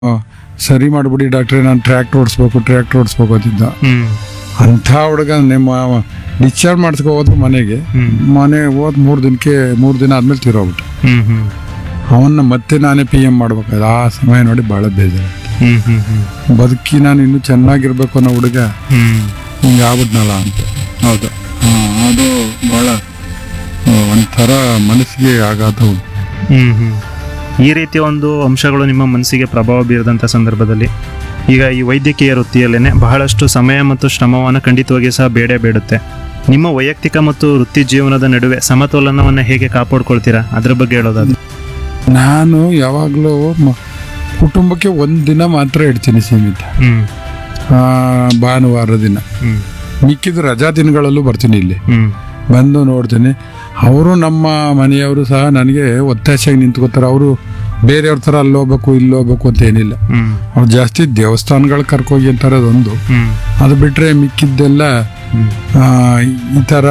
ಆ, ಸರಿ ಮಾಡ್ಬಿಡಿ ಡಾಕ್ಟ್ರೆ ನಾನು ಟ್ರ್ಯಾಕ್ಟರ್ ಓಡಿಸ್ಬೇಕು ಟ್ರ್ಯಾಕ್ಟರ್ ಓಡಿಸ್ಬೇಕು ಅಂತಿದ್ದ ಹ್ಮ್ ಅಂಥ ಹುಡುಗ ನಿಮ್ಮ ಡಿಸ್ಚಾರ್ಜ್ ಮಾಡಿಸ್ಕೊ ಹೋದ್ರು ಮನೆಗೆ ಹ್ಮ್. ಮನೆ ಹೋದ್ ಮೂರು ದಿನಕ್ಕೆ ಮೂರು ದಿನ ಆದ್ಮೇಲೆ ತೀರೋಗ್ಬಿಟ್ಟು ಹ್ಮ್ ಹ್ಮ್ ಅವನ್ನ ಮತ್ತೆ ನಾನೇ ಪಿ ಎಮ್ ಮಾಡ್ಬೇಕಾದ್ರೆ ಆ ಸಮಯ ನೋಡಿ ಭಾಳ ಬೇಜಾರು ಹ್ಮ್ ಹ್ಮ್ ಹ್ಮ್ ಬದುಕಿ ನಾನು ಇನ್ನೂ ಚೆನ್ನಾಗಿರ್ಬೇಕು ಅನ್ನೋ ಹುಡುಗ ಹ್ಮ್ ಹಿಂಗೆ ಆಗ್ಬಿಟ್ನಲ್ಲ ಅಂತ ಹೌದು ಆ, ಅದು ಭಾಳ ಆ, ಒಂಥರ ಮನಸ್ಸಿಗೆ ಆಘಾತ ಉಂಟು ಹ್ಮ್ ಹ್ಮ್ ಈ ರೀತಿಯ ಒಂದು ಅಂಶಗಳು ನಿಮ್ಮ ಮನಸ್ಸಿಗೆ ಪ್ರಭಾವ ಬೀರದಂಥ ಸಂದರ್ಭದಲ್ಲಿ ಈಗ ಈ ವೈದ್ಯಕೀಯ ವೃತ್ತಿಯಲ್ಲೇನೆ ಬಹಳಷ್ಟು ಸಮಯ ಮತ್ತು ಶ್ರಮವನ್ನು ಖಂಡಿತವಾಗಿ ಸಹ ಬೇಡೇ ಬೇಡುತ್ತೆ ನಿಮ್ಮ ವೈಯಕ್ತಿಕ ಮತ್ತು ವೃತ್ತಿ ಜೀವನದ ನಡುವೆ ಸಮತೋಲನವನ್ನು ಹೇಗೆ ಕಾಪಾಡ್ಕೊಳ್ತೀರಾ ಅದ್ರ ಬಗ್ಗೆ ಹೇಳೋದಾದ್ರೆ ನಾನು ಯಾವಾಗಲೂ ಕುಟುಂಬಕ್ಕೆ ಒಂದು ದಿನ ಮಾತ್ರ ಇಡ್ತೀನಿ ಸೀಮಿತ ಹ್ಮ್ ಆ, ಭಾನುವಾರ ದಿನ ಹ್ಮ್ ಮಿಕ್ಕಿದ ರಜಾ ದಿನಗಳಲ್ಲೂ ಬರ್ತೀನಿ ಇಲ್ಲಿ ಹ್ಮ್ ಬಂದು ನೋಡ್ತೀನಿ ಅವರು ನಮ್ಮ ಮನೆಯವರು ಸಹ ನನಗೆ ಒತ್ತಾಸೆಯಾಗಿ ನಿಂತ್ಕೋತಾರೆ ಅವರು ಬೇರೆಯವ್ರ ಥರ ಅಲ್ಲಿ ಹೋಗ್ಬೇಕು ಇಲ್ಲಿ ಹೋಗ್ಬೇಕು ಅಂತ ಏನಿಲ್ಲ ಹ್ಮ್ ಅವ್ರು ಜಾಸ್ತಿ ದೇವಸ್ಥಾನಗಳು ಕರ್ಕೋಗಿ ಅಂತಾರೆ ಅದೊಂದು ಹ್ಮ್ ಅದು ಬಿಟ್ಟರೆ ಮಿಕ್ಕಿದ್ದೆಲ್ಲ ಹ್ಮ್ ಆ, ಈ ಥರ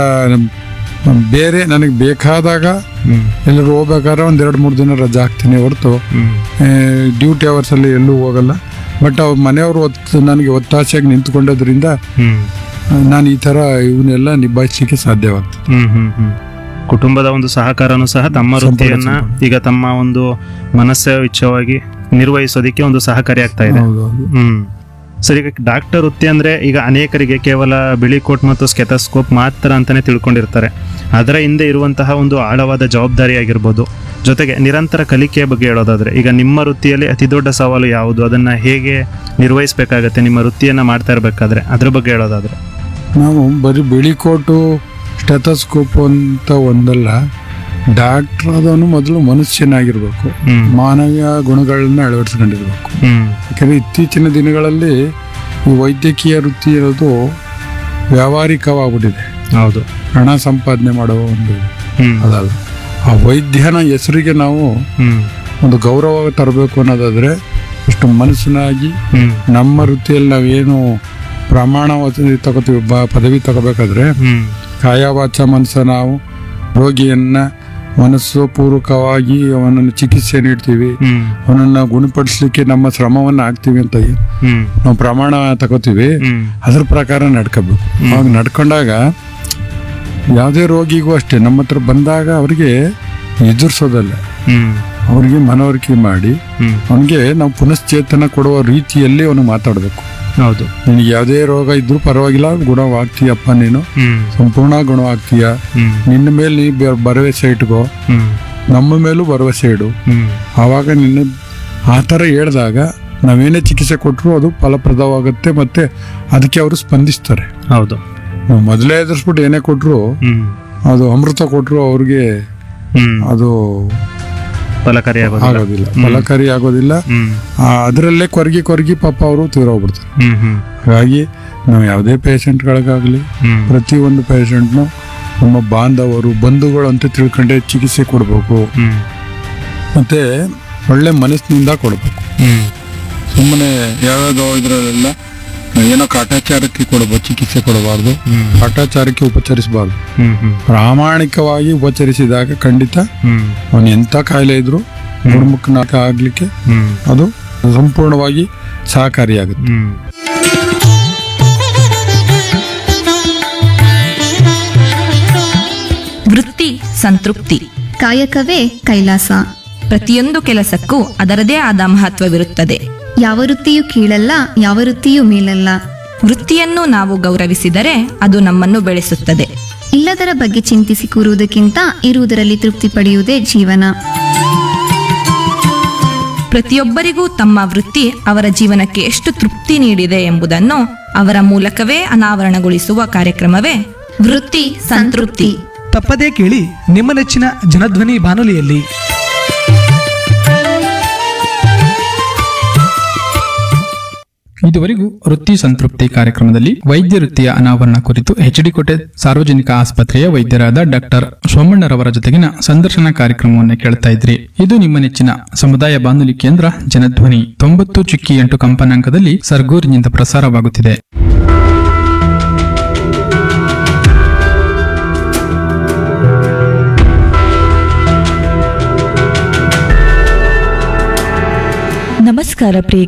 ಬೇರೆ ನನಗೆ ಬೇಕಾದಾಗ ಹ್ಮ್ ಎಲ್ಲರೂ ಹೋಗ್ಬೇಕಾದ್ರೆ ಒಂದು ಎರಡು ಮೂರು ದಿನ ರಜಾ ಹಾಕ್ತೀನಿ ಹೊರತು ಹ್ಮ್ ಡ್ಯೂಟಿ ಅವರ್ಸಲ್ಲಿ ಎಲ್ಲೂ ಹೋಗಲ್ಲ ಬಟ್ ಅವ್ರ ಮನೆಯವರು ಒತ್ತು ನನಗೆ ಒತ್ತಾಸೆಯಾಗಿ ನಿಂತ್ಕೊಂಡೋದ್ರಿಂದ ಹ್ಮ್ ಆ, ನಾನು ಈ ಥರ ಇವನ್ನೆಲ್ಲ ನಿಭಾಯಿಸಲಿಕ್ಕೆ ಸಾಧ್ಯವಾಗ್ತದೆ ಹ್ಮ್ ಹ್ಮ್ ಹ್ಮ್ ಕುಟುಂಬದ ಒಂದು ಸಹಕಾರನೂ ಸಹ ತಮ್ಮ ವೃತ್ತಿಯನ್ನ ಈಗ ತಮ್ಮ ಒಂದು ಮನಸ್ಸು ಇಚ್ಛವಾಗಿ ನಿರ್ವಹಿಸೋದಕ್ಕೆ ಒಂದು ಸಹಕಾರಿ ಆಗ್ತಾ ಇದೆ ಹೌದು ಹೌದು ಹ್ಮ್ ಸರಿ ಈಗ ಡಾಕ್ಟರ್ ವೃತ್ತಿ ಅಂದ್ರೆ ಈಗ ಅನೇಕರಿಗೆ ಕೇವಲ ಬಿಳಿ ಕೋಟ್ ಮತ್ತು ಸ್ಕೆಥಸ್ಕೋಪ್ ಮಾತ್ರ ಅಂತಾನೆ ತಿಳ್ಕೊಂಡಿರ್ತಾರೆ ಅದರ ಹಿಂದೆ ಇರುವಂತಹ ಒಂದು ಆಳವಾದ ಜವಾಬ್ದಾರಿ ಆಗಿರ್ಬೋದು ಜೊತೆಗೆ ನಿರಂತರ ಕಲಿಕೆಯ ಬಗ್ಗೆ ಹೇಳೋದಾದ್ರೆ ಈಗ ನಿಮ್ಮ ವೃತ್ತಿಯಲ್ಲಿ ಅತಿ ದೊಡ್ಡ ಸವಾಲು ಯಾವುದು ಅದನ್ನ ಹೇಗೆ ನಿರ್ವಹಿಸಬೇಕಾಗತ್ತೆ ನಿಮ್ಮ ವೃತ್ತಿಯನ್ನ ಮಾಡ್ತಾ ಇರಬೇಕಾದ್ರೆ ಅದ್ರ ಬಗ್ಗೆ ಹೇಳೋದಾದ್ರೆ ನಾವು ಬರೀ ಬಿಳಿ ಕೋಟು ಸ್ಟೆಥಸ್ಕೋಪ್ ಅಂತ ಒಂದಲ್ಲ ಡಾಕ್ಟರ್ ಆದವನು ಮೊದಲು ಮನುಷ್ಯನಾಗಿರ್ಬೇಕು ಹ್ಮ್ ಮಾನವೀಯ ಗುಣಗಳನ್ನ ಅಳವಡಿಸ್ಕೊಂಡಿರ್ಬೇಕು ಹ್ಮ್ ಯಾಕಂದರೆ ಇತ್ತೀಚಿನ ದಿನಗಳಲ್ಲಿ ಈ ವೈದ್ಯಕೀಯ ವೃತ್ತಿ ಇರೋದು ವ್ಯಾವಹಾರಿಕವಾಗ್ಬಿಟ್ಟಿದೆ ಹೌದು ಹಣ ಸಂಪಾದನೆ ಮಾಡುವ ಒಂದು ಹ್ಮ್ ಅದಲ್ಲ ಆ ವೈದ್ಯನ ಹೆಸರಿಗೆ ನಾವು ಹ್ಮ್ ಒಂದು ಗೌರವ ತರಬೇಕು ಅನ್ನೋದಾದ್ರೆ ಅಷ್ಟು ಮನಸ್ಸಿನಾಗಿ ಹ್ಮ್ ನಮ್ಮ ವೃತ್ತಿಯಲ್ಲಿ ನಾವೇನು ಪ್ರಮಾಣ ವಚನ ತಗೋತೀವಿ ಬ ಪದವಿ ತಗೋಬೇಕಾದ್ರೆ ಹ್ಮ್ ಕಾಯ ವಾಚ ಮನಸ್ಸ ನಾವು ರೋಗಿಯನ್ನ ಮನಸ್ಸು ಪೂರ್ವಕವಾಗಿ ಅವನನ್ನು ಚಿಕಿತ್ಸೆ ನೀಡ್ತೀವಿ ಹ್ಮ್ ಅವನನ್ನು ಗುಣಪಡಿಸ್ಲಿಕ್ಕೆ ನಮ್ಮ ಶ್ರಮವನ್ನು ಹಾಕ್ತೀವಿ ಅಂತ ಏನ್ ಹ್ಮ್ ನಾವು ಪ್ರಮಾಣ ತಗೋತೀವಿ ಹ್ಮ್ ಅದ್ರ ಪ್ರಕಾರ ನಡ್ಕೋಬೇಕು ಅವಾಗ ನಡ್ಕೊಂಡಾಗ ಯಾವುದೇ ರೋಗಿಗೂ ಅಷ್ಟೇ ನಮ್ಮ ಹತ್ರ ಬಂದಾಗ ಅವರಿಗೆ ಎದುರಿಸೋದಲ್ಲ ಹ್ಮ್ ಅವರಿಗೆ ಮನವರಿಕೆ ಮಾಡಿ ಹ್ಮ್ ಅವನಿಗೆ ನಾವು ಪುನಶ್ಚೇತನ ಕೊಡುವ ರೀತಿಯಲ್ಲಿ ಅವನು ಮಾತಾಡಬೇಕು ಹೌದು ನಿನಗೆ ಯಾವುದೇ ರೋಗ ಇದ್ರೂ ಪರವಾಗಿಲ್ಲ ಗುಣವಾಗ್ತೀಯಪ್ಪ ನೀನು ಹ್ಮ್ ಸಂಪೂರ್ಣ ಗುಣವಾಗ್ತೀಯ ಹ್ಮ್ ನಿನ್ನ ಮೇಲೆ ನೀ ಬೆ- ಭರವಸೆ ಇಟ್ಕೋ ಹ್ಮ್ ನಮ್ಮ ಮೇಲೂ ಭರವಸೆ ಇಡು ಹ್ಮ್ ಆವಾಗ ನಿನ್ನ ಆ ಥರ ಹೇಳಿದಾಗ ನಾವೇನೇ ಚಿಕಿತ್ಸೆ ಕೊಟ್ಟರು ಅದು ಫಲಪ್ರದವಾಗುತ್ತೆ ಮತ್ತೆ ಅದಕ್ಕೆ ಅವರು ಸ್ಪಂದಿಸ್ತಾರೆ ಹೌದು ನಾವು ಮೊದಲೇ ಎದುರಿಸ್ಬಿಟ್ಟು ಏನೇ ಕೊಟ್ಟರು ಹ್ಮ್ ಅದು ಅಮೃತ ಕೊಟ್ಟರು ಅವ್ರಿಗೆ ಹ್ಮ್ ಅದು ಫಲಕಾರಿ ಆಗೋದಿಲ್ಲ ಆಗೋದಿಲ್ಲ ಫಲಕಾರಿ ಆಗೋದಿಲ್ಲ ಹ್ಮ್ ಆ, ಅದರಲ್ಲೇ ಕೊರಗಿ ಕೊರಗಿ ಪಾಪ ಅವರು ತೀರೋಗ್ಬಿಡ್ತಾರೆ ಹ್ಮ್ ಹ್ಮ್ ಹಾಗಾಗಿ ನಾವು ಯಾವುದೇ ಪೇಷಂಟ್ಗಳಿಗಾಗಲಿ ಹ್ಮ್ ಪ್ರತಿಯೊಂದು ಪೇಷಂಟ್ನು ನಮ್ಮ ಬಾಂಧವರು ಬಂಧುಗಳು ಅಂತ ತಿಳ್ಕೊಂಡೆ ಚಿಕಿತ್ಸೆ ಕೊಡಬೇಕು ಹ್ಮ್ ಮತ್ತೆ ಒಳ್ಳೆ ಮನಸ್ಸಿನಿಂದ ಕೊಡಬೇಕು ಹ್ಮ್ ಸುಮ್ಮನೆ ಯಾವ್ಯಾವುದೋ ಇದರಲ್ಲೆಲ್ಲ ಏನೋ ಕಾಟಾಚಾರಕ್ಕೆ ಕೊಡಬೇಕು ಚಿಕಿತ್ಸೆ ಕೊಡಬಾರ್ದು ಹ್ಮ್ ಕಾಟಾಚಾರಕ್ಕೆ ಉಪಚರಿಸಬಾರ್ದು ಹ್ಮ್ ಹ್ಮ್ ಪ್ರಾಮಾಣಿಕವಾಗಿ ಉಪಚರಿಸಿದಾಗ ಖಂಡಿತ ಹ್ಮ್ ಅವನು ಎಂಥ ಕಾಯಿಲೆ ಇದ್ರೂ ಗುಣಮುಖನಾಗ ಆಗ್ಲಿಕ್ಕೆ ಹ್ಮ್ ಅದು ಸಂಪೂರ್ಣವಾಗಿ ಸಹಕಾರಿಯಾಗುತ್ತೆ ಹ್ಮ್ ವೃತ್ತಿ ಸಂತೃಪ್ತಿ ಕಾಯಕವೇ ಕೈಲಾಸ ಪ್ರತಿಯೊಂದು ಕೆಲಸಕ್ಕೂ ಅದರದೇ ಆದ ಮಹತ್ವವಿರುತ್ತದೆ ಯಾವ ವೃತ್ತಿಯೂ ಕೀಳಲ್ಲ ಯಾವ ವೃತ್ತಿಯೂ ಮೇಲಲ್ಲ ವೃತ್ತಿಯನ್ನು ನಾವು ಗೌರವಿಸಿದರೆ ಅದು ನಮ್ಮನ್ನು ಬೆಳೆಸುತ್ತದೆ ಇಲ್ಲದರ ಬಗ್ಗೆ ಚಿಂತಿಸಿ ಕೂರುವುದಕ್ಕಿಂತ ಇರುವುದರಲ್ಲಿ ತೃಪ್ತಿ ಪಡೆಯುವುದೇ ಜೀವನ ಪ್ರತಿಯೊಬ್ಬರಿಗೂ ತಮ್ಮ ವೃತ್ತಿ ಅವರ ಜೀವನಕ್ಕೆ ಎಷ್ಟು ತೃಪ್ತಿ ನೀಡಿದೆ ಎಂಬುದನ್ನು ಅವರ ಮೂಲಕವೇ ಅನಾವರಣಗೊಳಿಸುವ ಕಾರ್ಯಕ್ರಮವೇ ವೃತ್ತಿ ಸಂತೃಪ್ತಿ ತಪ್ಪದೇ ಕೇಳಿ ನಿಮ್ಮ ನೆಚ್ಚಿನ ಜನಧ್ವನಿ ಬಾನುಲಿಯಲ್ಲಿ ಇದುವರೆಗೂ ವೃತ್ತಿ ಸಂತೃಪ್ತಿ ಕಾರ್ಯಕ್ರಮದಲ್ಲಿ ವೈದ್ಯ ವೃತ್ತಿಯ ಅನಾವರಣ ಕುರಿತು ಎಚ್ಡಿಕೋಟೆ ಸಾರ್ವಜನಿಕ ಆಸ್ಪತ್ರೆಯ ವೈದ್ಯರಾದ ಡಾಕ್ಟರ್ ಸೋಮಣ್ಣರವರ ಜೊತೆಗಿನ ಸಂದರ್ಶನ ಕಾರ್ಯಕ್ರಮವನ್ನು ಕೇಳ್ತಾ ಇದ್ರಿ ಇದು ನಿಮ್ಮ ನೆಚ್ಚಿನ ಸಮುದಾಯ ಬಾನುಲಿ ಕೇಂದ್ರ ಜನಧ್ವನಿ ತೊಂಬತ್ತು ಚುಕ್ಕಿ ಎಂಟು ಕಂಪನಾಂಕದಲ್ಲಿ ಸರ್ಗೂರಿನಿಂದ ಪ್ರಸಾರವಾಗುತ್ತಿದೆ ನಮಸ್ಕಾರ ನಮಸ್ಕಾರ ಪ್ರಿಯ